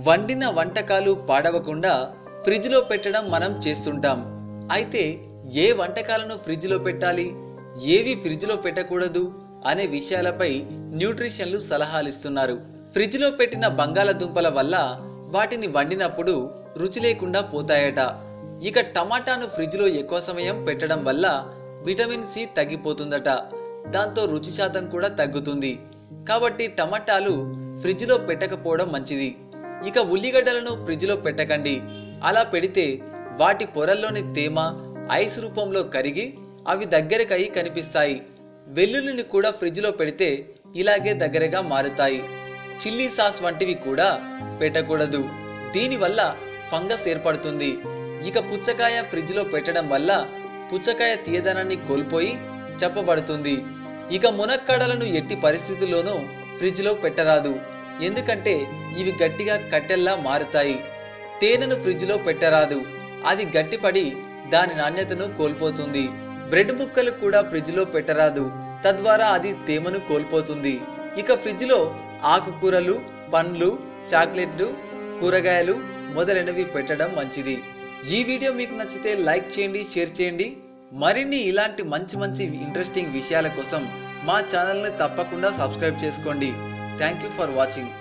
వండిన వంటకాలు పాడవకుండా ఫ్రిడ్జ్లో పెట్టడం మనం చేస్తుంటాం అయితే ఏ వంటకాలను ఫ్రిడ్జ్లో పెట్టాలి ఏవి ఫ్రిడ్జ్లో పెట్టకూడదు అనే విషయాలపై న్యూట్రిషన్లు సలహాలిస్తున్నారు ఫ్రిడ్జ్లో పెట్టిన బంగాళదుంపల వల్ల వాటిని వండినప్పుడు రుచి లేకుండా పోతాయట ఇక టమాటాను ఫ్రిడ్జ్లో ఎక్కువ సమయం పెట్టడం వల్ల విటమిన్ సి తగ్గిపోతుందట దాంతో రుచి శాతం కూడా తగ్గుతుంది కాబట్టి టమాటాలు ఫ్రిడ్జ్లో పెట్టకపోవడం మంచిది ఇక ఉల్లిగడ్డలను ఫ్రిడ్జ్లో పెట్టకండి అలా పెడితే వాటి పొరల్లోని తేమ ఐస్ రూపంలో కరిగి అవి దగ్గరకై కనిపిస్తాయి వెల్లుల్లిని కూడా ఫ్రిడ్జ్లో పెడితే ఇలాగే దగ్గరగా మారుతాయి చిల్లీ సాస్ వంటివి కూడా పెట్టకూడదు దీనివల్ల ఫంగస్ ఏర్పడుతుంది ఇక పుచ్చకాయ ఫ్రిడ్జ్లో పెట్టడం వల్ల పుచ్చకాయ తీయదనాన్ని కోల్పోయి చెప్పబడుతుంది ఇక మునక్కాడలను ఎట్టి పరిస్థితుల్లోనూ ఫ్రిడ్జ్లో పెట్టరాదు ఎందుకంటే ఇవి గట్టిగా కట్టెల్లా మారుతాయి తేనెను ఫ్రిడ్జ్లో పెట్టరాదు అది గట్టిపడి దాని నాణ్యతను కోల్పోతుంది బ్రెడ్ ముక్కలు కూడా ఫ్రిడ్జ్లో పెట్టరాదు తద్వారా అది తేమను కోల్పోతుంది ఇక ఫ్రిడ్జ్లో ఆకుకూరలు పండ్లు చాక్లెట్లు కూరగాయలు మొదలైనవి పెట్టడం మంచిది ఈ వీడియో మీకు నచ్చితే లైక్ చేయండి షేర్ చేయండి మరిన్ని ఇలాంటి మంచి మంచి ఇంట్రెస్టింగ్ విషయాల కోసం మా ఛానల్ని తప్పకుండా సబ్స్క్రైబ్ చేసుకోండి థ్యాంక్ యూ ఫర్ వాచింగ్